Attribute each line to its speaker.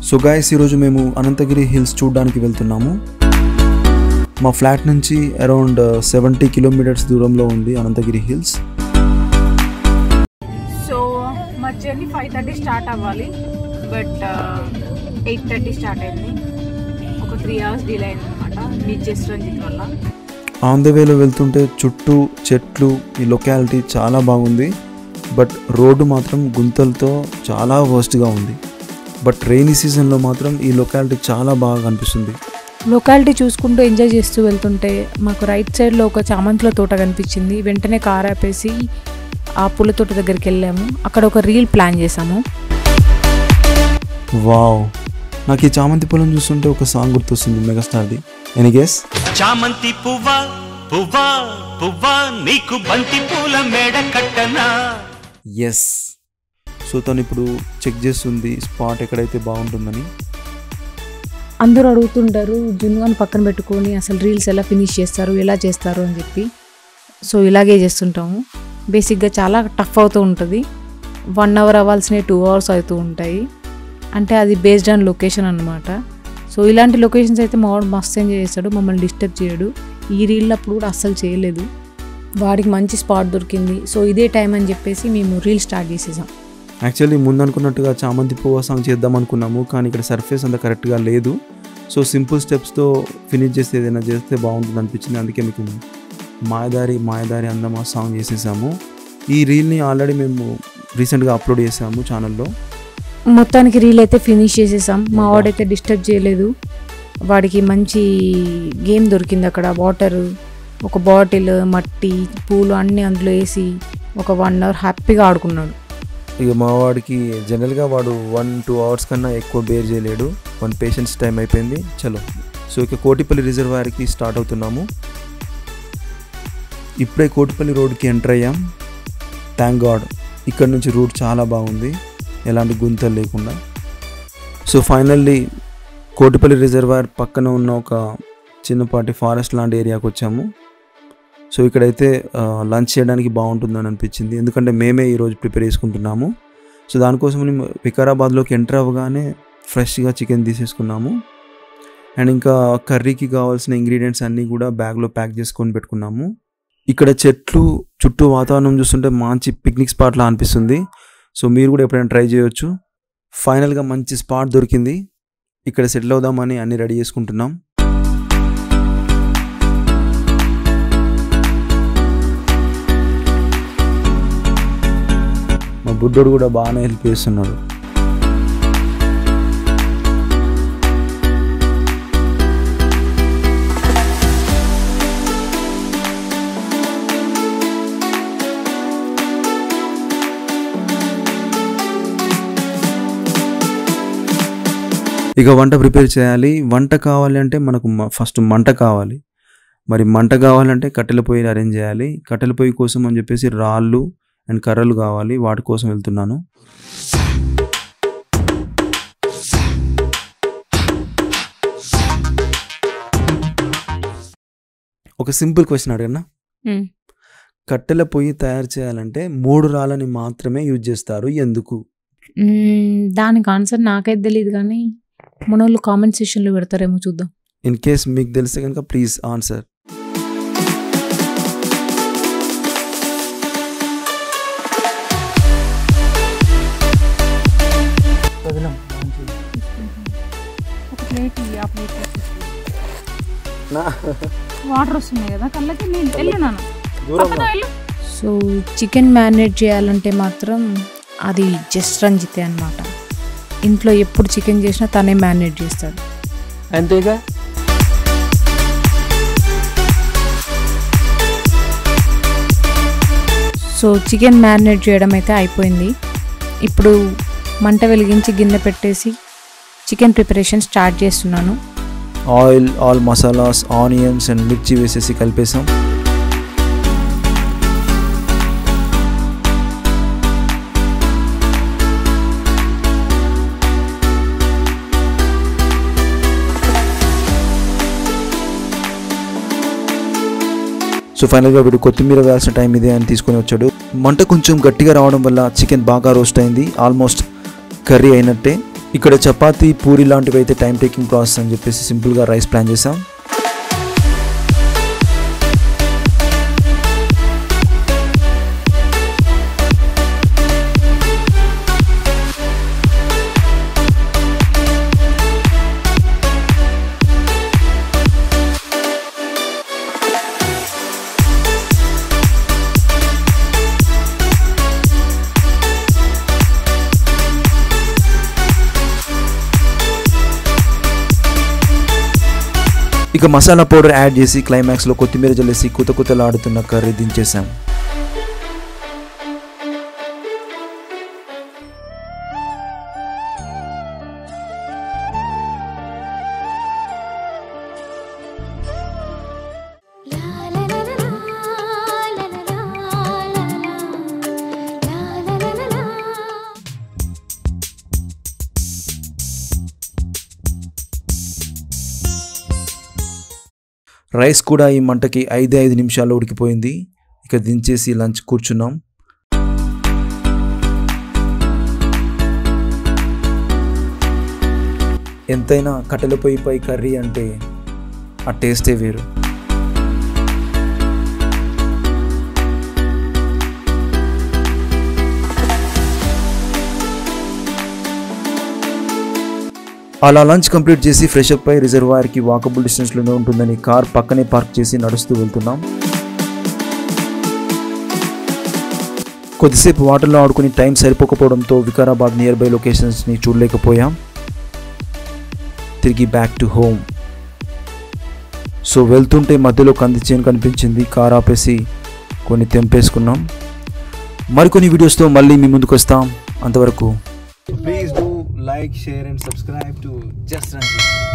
Speaker 1: So guys ఈరోజు మేము Anantagiri hills చూడడానికి వెళ్తున్నాము మా ఫ్లాట్ నుంచి అరౌండ్ సెవెంటీ కిలోమీటర్స్ దూరంలో ఉంది అనంతగిరి హిల్స్
Speaker 2: సో మా జర్నీ ఫైవ్ థర్టీ స్టార్ట్ అవ్వాలి బట్ ఎయిట్ థర్టీ స్టార్ట్ అయింది ఒక త్రీ అవర్స్ డిలే అయింది అనమాట మీ జస్ట్ రంజిత్ వల్ల
Speaker 1: ఆన్ ద వేలో వెళ్తుంటే చుట్టూ చెట్లు ఈ లొకాలిటీ చాలా బాగుంది బట్ రోడ్డు మాత్రం గుంతలతో చాలా వర్స్ట్గా ఉంది బట్ రైనీ సీజన్లో మాత్రం ఈ లొకాలిటీ చాలా బాగా కనిపిస్తుంది
Speaker 2: లొకాలిటీ చూసుకుంటూ ఎంజాయ్ చేస్తూ వెళ్తుంటే మాకు రైట్ సైడ్లో ఒక చామంతుల తోట కనిపించింది వెంటనే కార్ ఆపేసి ఆ పూల తోట దగ్గరికి వెళ్ళాము అక్కడ ఒక రీల్ ప్లాన్ చేసాము
Speaker 1: వావ్ నాకు ఈ చామంతి పొలం చూస్తుంటే ఒక సాంగ్ గుర్తొస్తుంది మెగాస్టార్ది ఎనీ గెస్
Speaker 3: చామంతి పువ్వా పువ్వా పువ్వా నీకు బంతి పూల మేడ కట్టనా
Speaker 1: ఎస్ సో తను ఇప్పుడు చెక్ చేస్తుంది స్పాట్ ఎక్కడైతే బాగుంటుందని
Speaker 2: అందరూ అడుగుతుంటారు జున్గాని పక్కన పెట్టుకొని అసలు రీల్స్ ఎలా ఫినిష్ చేస్తారు ఎలా చేస్తారు అని చెప్పి సో ఇలాగే చేస్తుంటాము బేసిక్గా చాలా టఫ్ అవుతూ ఉంటుంది వన్ అవర్ అవ్వాల్సినవి టూ అవర్స్ అవుతూ ఉంటాయి అంటే అది బేస్డ్ ఆన్ లొకేషన్ అనమాట సో ఇలాంటి లొకేషన్స్ అయితే మా వాడు మస్తు ఎంజాయ్ చేస్తాడు మమ్మల్ని డిస్టర్బ్ చేయడు ఈ రీల్ అప్పుడు కూడా అస్సలు చేయలేదు వాడికి మంచి స్పాట్ దొరికింది సో ఇదే టైం అని చెప్పేసి మేము రీల్ స్టార్ట్ చేసేసాం
Speaker 1: యాక్చువల్లీ ముందు అనుకున్నట్టుగా చామంతి పువ్వు సాంగ్ చేద్దాం అనుకున్నాము కానీ ఇక్కడ సర్ఫేస్ అంత కరెక్ట్గా లేదు సో సింపుల్ స్టెప్స్తో ఫినిష్ చేస్తే ఏదైనా చేస్తే బాగుంటుంది అనిపించింది అందుకే మీకు మాయదారి మాయదారి అందమా సాంగ్ చేసేసాము ఈ రీల్ని ఆల్రెడీ మేము రీసెంట్గా అప్లోడ్ చేసాము ఛానల్లో
Speaker 2: మొత్తానికి రీల్ అయితే ఫినిష్ చేసేసాం మా వాడైతే డిస్టర్బ్ చేయలేదు వాడికి మంచి గేమ్ దొరికింది అక్కడ వాటర్ ఒక బాటిల్ మట్టి పూలు అన్నీ అందులో వేసి ఒక వన్ అవర్ హ్యాపీగా ఆడుకున్నాడు
Speaker 1: ఇక మా వాడికి జనరల్గా వాడు వన్ టూ అవర్స్ కన్నా ఎక్కువ బేర్ చేయలేడు వన్ పేషెన్స్ టైం అయిపోయింది చలో సో ఇక కోటిపల్లి రిజర్వాయర్కి స్టార్ట్ అవుతున్నాము ఇప్పుడే కోటిపల్లి రోడ్కి ఎంటర్ అయ్యాం థ్యాంక్ గాడ్ ఇక్కడ నుంచి రూట్ చాలా బాగుంది ఎలాంటి గుంతలు లేకుండా సో ఫైనల్లీ కోటిపల్లి రిజర్వాయర్ పక్కన ఉన్న ఒక చిన్నపాటి ఫారెస్ట్ లాంటి ఏరియాకి వచ్చాము సో ఇక్కడైతే లంచ్ చేయడానికి బాగుంటుందని అనిపించింది ఎందుకంటే మేమే ఈరోజు ప్రిపేర్ చేసుకుంటున్నాము సో దానికోసం మేము వికారాబాద్లోకి ఎంటర్ అవ్వగానే ఫ్రెష్గా చికెన్ తీసేసుకున్నాము అండ్ ఇంకా కర్రీకి కావాల్సిన ఇంగ్రీడియంట్స్ అన్నీ కూడా బ్యాగ్లో ప్యాక్ చేసుకొని పెట్టుకున్నాము ఇక్కడ చెట్లు చుట్టూ వాతావరణం చూస్తుంటే మంచి పిక్నిక్ స్పాట్లా అనిపిస్తుంది సో మీరు కూడా ఎప్పుడైనా ట్రై చేయొచ్చు ఫైనల్గా మంచి స్పాట్ దొరికింది ఇక్కడ సెటిల్ అవుదామని అన్ని రెడీ చేసుకుంటున్నాం మా బుడ్డోడు కూడా బాగానే హెల్ప్ చేస్తున్నాడు ఇక వంట ప్రిపేర్ చేయాలి వంట కావాలి అంటే మనకు మ- ఫస్ట్ మంట కావాలి మరి మంట కావాలంటే కట్టెల పొయ్యి అరేంజ్ చేయాలి కట్టెల పొయ్యి కోసం అని చెప్పేసి రాళ్ళు అండ్ కర్రలు కావాలి వాటి కోసం వెళ్తున్నాను ఒక సింపుల్ క్వశ్చన్ అడగనా
Speaker 2: Hmm.
Speaker 1: కట్టెల పొయ్యి తయారు చేయాలంటే మూడు రాళ్ళని మాత్రమే యూజ్ చేస్తారు ఎందుకు
Speaker 2: మ్మ్, దానికి ఆన్సర్ నాకైతే తెలియదు కానీ మన వాళ్ళు కామెంట్ సెషన్లో పెడతారేమో చూద్దాం
Speaker 1: ఇన్ కేస్ మీకు తెలిస్తే కనుక ప్లీజ్ ఆన్సర్
Speaker 2: ఒక ప్లేట్ ఆ ప్లేట్ వాటర్ వస్తున్నాయి కదా కళ్ళకి నేను వెళ్ళున్నాను సో చికెన్ మ్యారినేట్ చేయాలంటే మాత్రం అది జస్ట్ రంజితే అనమాట ఇంట్లో ఎప్పుడు చికెన్ చేసినా తనే మ్యారినేట్ చేస్తాడు
Speaker 4: అంతేగా
Speaker 2: సో చికెన్ మ్యారినేట్ చేయడం అయితే అయిపోయింది ఇప్పుడు మంట వెలిగించి గిన్నె పెట్టేసి చికెన్ ప్రిపరేషన్ స్టార్ట్ చేస్తున్నాను
Speaker 1: oil all masalas onions and మిర్చి వేసేసి కలిపేసాం సో ఫైనల్గా వీడు కొత్తిమీర వేయాల్సిన టైం ఇదే అని తీసుకొని వచ్చాడు మంట కొంచెం గట్టిగా రావడం వల్ల చికెన్ బాగా రోస్ట్ అయింది ఆల్మోస్ట్ కర్రీ అయినట్టే ఇక్కడ చపాతీ పూరి లాంటివి అయితే టైం టేకింగ్ ప్రాసెస్ అని చెప్పేసి సింపుల్గా రైస్ ప్లాన్ చేసాం ఇక మసాలా పౌడర్ యాడ్ చేసి క్లైమాక్స్లో కొత్తిమీర జల్లేసి కుత కుతలాడుతున్న కర్రీ దించేసాం రైస్ కూడా ఈ మంటకి ఐదు ఐదు నిమిషాల్లో ఉడికిపోయింది ఇక దించేసి లంచ్ కూర్చున్నాం ఎంతైనా కట్టెల పొయ్యిపై కర్రీ అంటే ఆ టేస్టే వేరు అలా లంచ్ కంప్లీట్ చేసి ఫ్రెష్ అప్ అయి రిజర్వాయర్కి వాకబుల్ డిస్టెన్స్లోనే ఉంటుందని కార్ పక్కనే పార్క్ చేసి నడుస్తూ వెళ్తున్నాం కొద్దిసేపు వాటర్లో ఆడుకుని టైం సరిపోకపోవడంతో వికారాబాద్ నియర్ బై లొకేషన్స్ని చూడలేకపోయాం తిరిగి బ్యాక్ టు హోమ్ సో వెళ్తుంటే మధ్యలో కంది చేను కనిపించింది కార్ ఆపేసి కొన్ని తెంపేసుకున్నాం మరికొన్ని వీడియోస్తో మళ్ళీ మీ ముందుకు వస్తాం అంతవరకు please do like share and subscribe to just Ranjith